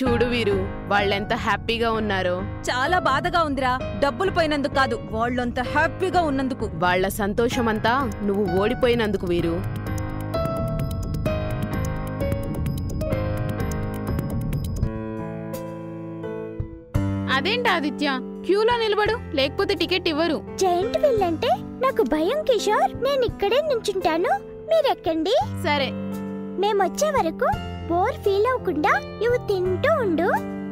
చూడు వీరు వాళ్ళెంత హ్యాపీగా ఉన్నారో చాలా బాధగా ఉందిరా డబ్బులు పోయినందుకు కాదు వాళ్ళంత హ్యాపీగా ఉన్నందుకు వాళ్ళ సంతోషమంతా నువ్వు ఓడిపోయినందుకు వీరు అదేంటి ఆదిత్య క్యూలో నిలబడు లేకపోతే టికెట్ ఇవ్వరు జైంట్ విల్ అంటే నాకు భయం కిషోర్ నేను ఇక్కడే నుంచుంటాను మీరెక్కండి సరే మేమొచ్చే వరకు బోర్ ఫీల్ అవ్వకుండా ఇవి తింటూ ఉండు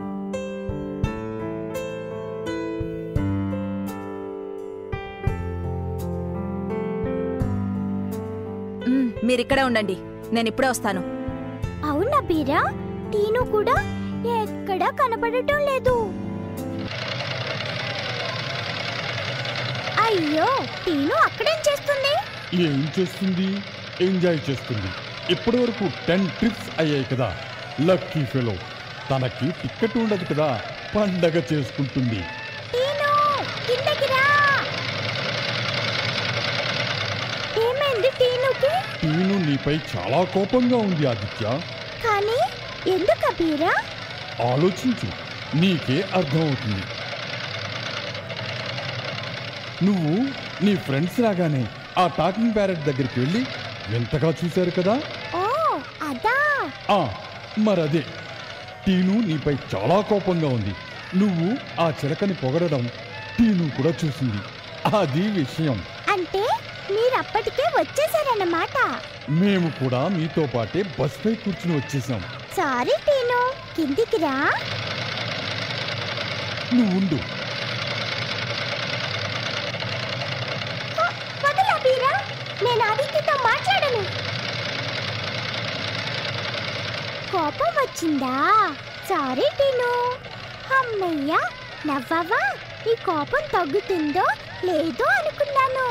మ్, మీరిక్కడే ఉండండి నేను ఇప్పుడే వస్తాను అవునా బీరా టీను కూడా ఎక్కడా కనపడటం లేదు అయ్యో టీను అక్కడేం చేస్తుంది ఏం చేస్తుంది ఎంజాయ్ చేస్తుంది ఇప్పటి వరకు టెన్ ట్రిప్స్ అయ్యాయి కదా లక్కీ ఫెలో తనకి టికెట్ ఉండదు కదా పండగ చేసుకుంటుంది టీను కిందకి రా ఏమైంది టీనుకి టీను నీపై చాలా కోపంగా ఉంది ఆదిత్య కానీ ఎందుకు బీరా ఆలోచించు నీకే అర్థమవుతుంది నువ్వు నీ ఫ్రెండ్స్ రాగానే ఆ టాకింగ్ ప్యారెట్ దగ్గరికి వెళ్ళి వింతగా చూశారు కదా ఓ అదా ఆ మరదే టీను నీపై చాలా కోపంగా ఉంది నువ్వు ఆ చిలకని పొగడడం టీను కూడా చూసింది అది విషయం అంటే మీరప్పటికే వచ్చేసారన్నమాట మేము కూడా మీతో పాటే బస్పై కూర్చుని వచ్చేసాం సారీ టీను కిందికి రా నువ్వు ఉండు వదలా బీరా నేను ఆదిత్యతో మాట్లాడను కోపం వచ్చిందా సారీ టీను అమ్మయ్య నవ్వవా ఈ కోపం తగ్గుతుందో లేదో అనుకున్నాను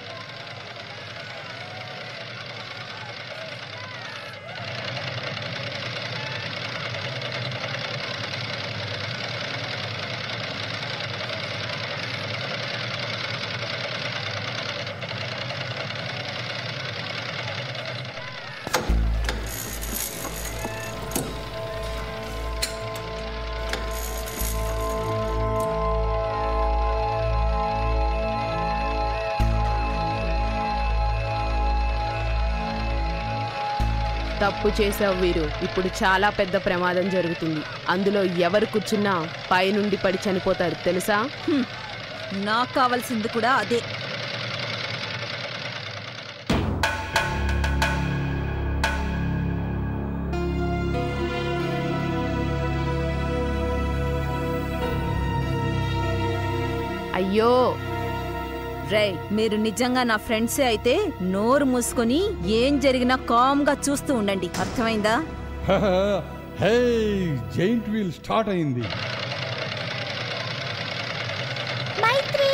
తప్పు చేసావు వీరు ఇప్పుడు చాలా పెద్ద ప్రమాదం జరుగుతుంది అందులో ఎవరు కూర్చున్నా పైనుండి పడి చనిపోతారు తెలుసా హ్మ్, నాకు కావాల్సింది కూడా అదే అయ్యో రే మీరు నిజంగా నా ఫ్రెండ్సే అయితే నోరు మూసుకొని ఏం జరిగినా కామ్గా చూస్తూ ఉండండి అర్థమైందా హే జైంట్ వీల్ స్టార్ట్ అయింది మైత్రి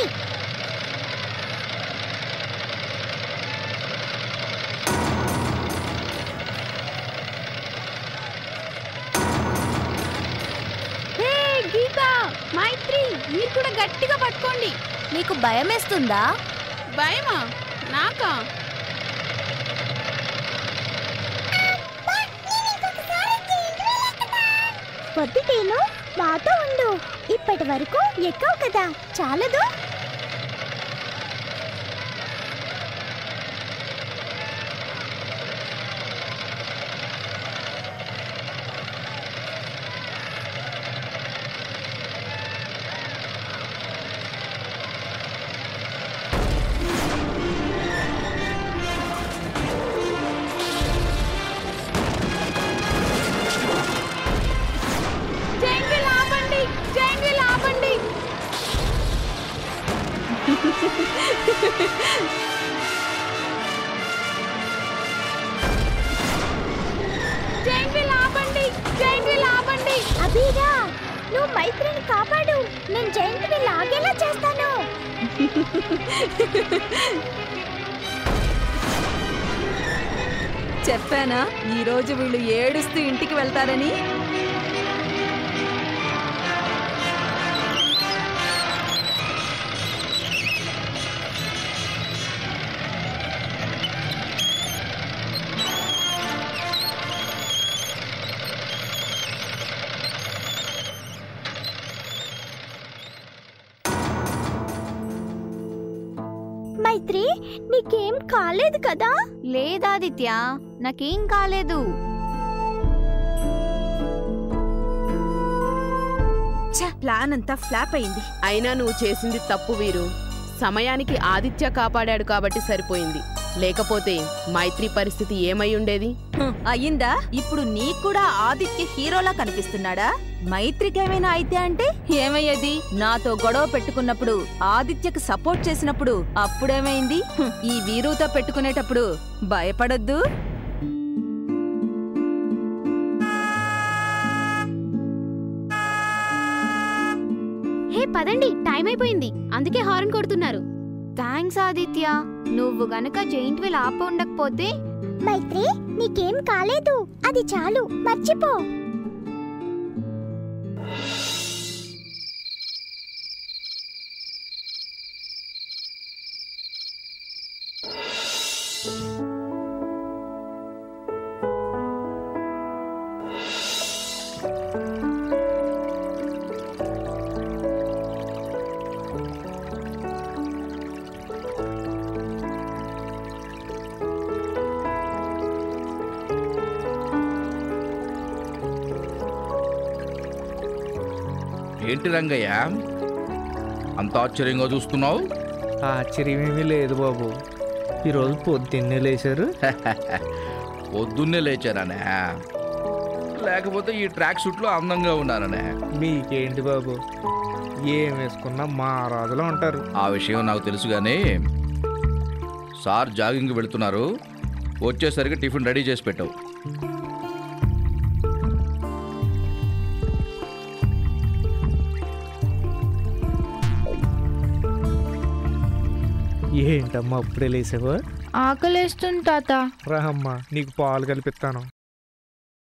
హే గీత మైత్రి మీరు కూడా గట్టిగా పట్టుకోండి నీకు భయమేస్తుందా భయమా నాకా వద్దు టీను మాతో ఉండు ఇప్పటి వరకు ఎక్కవు కదా చాలదు జైన్ వీల్ ఆపండి జైన్ వీల్ ఆపండి జైన్ వీల్ ఆపండి జైన్ వీల్ ఆపండి అభిరా నువ్వు మైత్రిని కాపాడు నేను జయంత్ వీల్ ఆగేలా చేస్తాను చెప్పానా ఈ రోజు వీళ్ళు ఏడుస్తూ ఇంటికి వెళ్తారని మైత్రి నీకేం కాలేదు కదా లేదాదిత్య నాకేం కాలేదు ఛ, ప్లాన్ అంతా ఫ్లాప్ అయింది అయినా నువ్వు చేసింది తప్పు వీరు సమయానికి ఆదిత్య కాపాడాడు కాబట్టి సరిపోయింది లేకపోతే మైత్రి పరిస్థితి ఏమై ఉండేది హ్మ్, అయ్యిందా ఇప్పుడు నీకు కూడా ఆదిత్య హీరోలా కనిపిస్తున్నాడా మైత్రికేమైనా అయితే అంటే ఏమయ్యేది నాతో గొడవ పెట్టుకున్నప్పుడు ఆదిత్యకి సపోర్ట్ చేసినప్పుడు అప్పుడేమైంది హ్మ్, ఈ వీరుతో పెట్టుకునేటప్పుడు భయపడొద్దు హే పదండి టైం అయిపోయింది అందుకే హార్న్ కొడుతున్నారు థ్యాంక్స్ ఆదిత్య నువ్వు గనక జైంట్ వీల్ ఆప ఉండకపోతే మైత్రి నీకేం కాలేదు అది చాలు మర్చిపో ఏంటి రంగయ్య అంత ఆశ్చర్యంగా చూస్తున్నావు ఆశ్చర్యమేమీ లేదు బాబు ఈరోజు పొద్దున్నే లేచారు పొద్దున్నే లేచాననే లేకపోతే ఈ ట్రాక్ సూట్లో అందంగా ఉన్నాననే మీకేంటి బాబు ఏం వేసుకున్నా మా రాజులో ఉంటారు ఆ విషయం నాకు తెలుసు కానీ సార్ జాగింగ్ వెళుతున్నారు వచ్చేసరికి టిఫిన్ రెడీ చేసి పెట్టావు ఏంటమ్మా అప్పుడే లేసావా ఆకలేస్తుంది తాత రామ్మా నీకు పాలు కల్పిస్తాను